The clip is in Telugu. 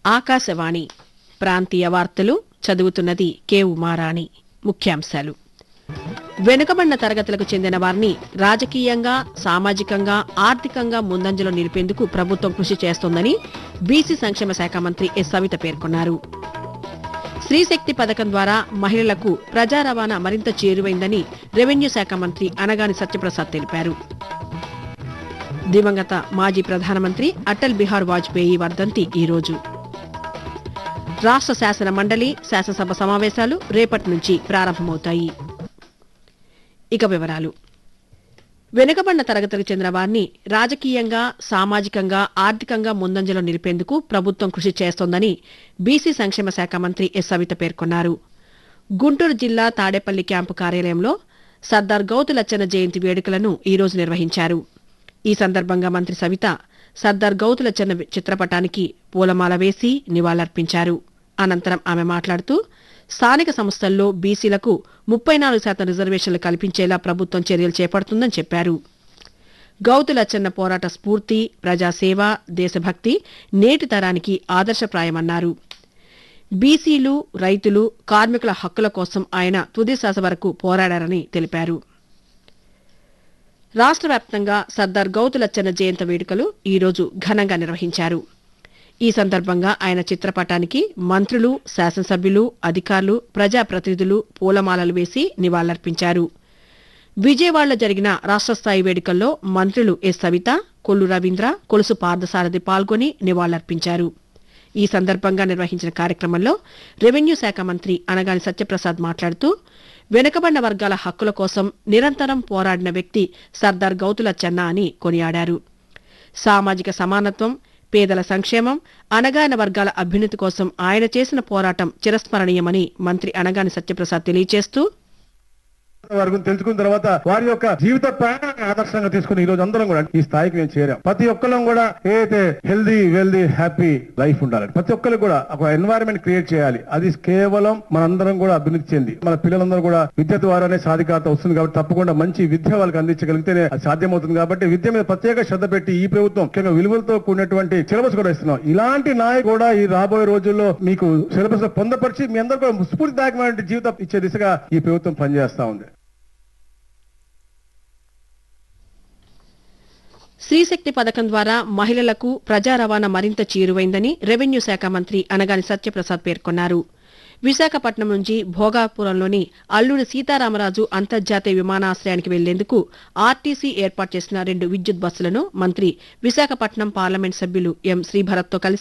ఆకాశవాణి ప్రాంతీయ వార్తలు చదువుతున్నది కె ఉమారాణి ముఖ్యాంశాలు వెనుకబడిన తరగతులకు చెందిన వారిని రాజకీయంగా సామాజికంగా ఆర్థికంగా ముందంజలో నిలిపేందుకు ప్రభుత్వం కృషి చేస్తోందని బీసీ సంక్షేమ శాఖ మంత్రి ఎస్ సవిత పేర్కొన్నారు స్త్రీశక్తి పథకం ద్వారా మహిళలకు ప్రజా రవాణా మరింత చేరువైందని రెవెన్యూ శాఖ మంత్రి అనగాని సత్యప్రసాద్ తెలిపారు దివంగత మాజీ ప్రధానమంత్రి అటల్ బిహార్ వాజ్పేయి వర్ధంతి ఈ రోజు రాష్ట్ర శాసన మండలి శాసనసభ సమావేశాలు రేపటి నుంచి ప్రారంభమవుతాయి ఇక వివరాలు వెనుకబడిన తరగతులకు చెందిన వారిని రాజకీయంగా సామాజికంగా ఆర్థికంగా ముందంజలో నిలిపేందుకు ప్రభుత్వం కృషి చేస్తోందని బీసీ సంక్షేమ శాఖ మంత్రి ఎస్ సవిత పేర్కొన్నారు గుంటూరు జిల్లా తాడేపల్లి క్యాంపు కార్యాలయంలో సర్దార్ గౌతు లచ్చన్న జయంతి వేడుకలను ఈ రోజు నిర్వహించారు ఈ సందర్భంగా మంత్రి సవిత సర్దార్ గౌతు లచ్చన్న చిత్రపటానికి పూలమాల వేసి నివాళులర్పించారు అనంతరం ఆమె మాట్లాడుతూ స్థానిక సంస్థల్లో బీసీలకు ముప్పై నాలుగు శాతం రిజర్వేషన్లు కల్పించేలా ప్రభుత్వం చర్యలు చేపడుతుందని చెప్పారు గౌతు లచ్చన్న పోరాట స్ఫూర్తి ప్రజాసేవ దేశభక్తి నేటి తరానికి ఆదర్శప్రాయమన్నారు బీసీలు రైతులు కార్మికుల హక్కుల కోసం ఆయన తుది శ్వాస వరకు పోరాడారని తెలిపారు రాష్ట్ర వ్యాప్తంగా సర్దార్ గౌతు లచ్చన్న జయంతి వేడుకలు ఈ రోజు ఘనంగా నిర్వహించారు ఈ సందర్భంగా ఆయన చిత్రపటానికి మంత్రులు శాసనసభ్యులు అధికారులు ప్రజాప్రతినిధులు పూలమాలలు వేసి నివాళులర్పించారు విజయవాడలో జరిగిన రాష్ట్ర స్థాయి వేడుకల్లో మంత్రులు ఎస్ సవిత కొల్లు రవీంద్ర కొలుసు పార్థసారథి పాల్గొని నివాళులర్పించారు ఈ సందర్భంగా నిర్వహించిన కార్యక్రమంలో రెవెన్యూ శాఖ మంత్రి అనగాని సత్యప్రసాద్ మాట్లాడుతూ వెనుకబడిన వర్గాల హక్కుల కోసం నిరంతరం పోరాడిన వ్యక్తి సర్దార్ గౌతుల చెన్న అని కొనియాడారు సామాజిక సమానత్వం పేదల సంక్షేమం అనగాయన వర్గాల అభ్యున్నతి కోసం ఆయన చేసిన పోరాటం చిరస్మరణీయమని మంత్రి అనగాని సత్యప్రసాద్ తెలియజేస్తూ వరకు తెలుసుకున్న తర్వాత వారి యొక్క జీవిత ప్రయాణాన్ని ఆదర్శంగా తీసుకుని ఈ రోజు అందరం కూడా ఈ స్థాయికి మేము చేరాం ప్రతి ఒక్కరం కూడా ఏదైతే హెల్దీ వెల్దీ హ్యాపీ లైఫ్ ఉండాలి ప్రతి ఒక్కరికి కూడా ఒక ఎన్వైరన్మెంట్ క్రియేట్ చేయాలి అది కేవలం మనందరం కూడా అభివృద్ధి చెంది మన పిల్లలందరూ కూడా విద్య ద్వారానే సాధికారత వస్తుంది కాబట్టి తప్పకుండా మంచి విద్య వాళ్ళకి అందించగలిగితేనే అది సాధ్యమవుతుంది కాబట్టి విద్య మీద ప్రత్యేక శ్రద్ధ పెట్టి ఈ ప్రభుత్వం ముఖ్యంగా విలువలతో కూడినటువంటి సిలబస్ కూడా ఇస్తున్నాం ఇలాంటి నాయకు కూడా ఈ రాబోయే రోజుల్లో మీకు సిలబస్ పొందపరిచి మీ అందరూ కూడా స్ఫూర్తిదాయకమైన జీవితం ఇచ్చే దిశగా ఈ ప్రభుత్వం పనిచేస్తా ఉంది స్త్రీశక్తి పథకం ద్వారా మహిళలకు ప్రజా రవాణా మరింత చేరువైందని రెవెన్యూ శాఖ మంత్రి అనగాని సత్యప్రసాద్ పేర్కొన్నారు విశాఖపట్నం నుంచి భోగాపురంలోని అల్లూరి సీతారామరాజు అంతర్జాతీయ విమానాశ్రయానికి వెళ్లేందుకు ఆర్టీసీ ఏర్పాటు చేసిన రెండు విద్యుత్ బస్సులను మంత్రి విశాఖపట్నం పార్లమెంట్ సభ్యులు ఎం శ్రీభరత్తో కలిసి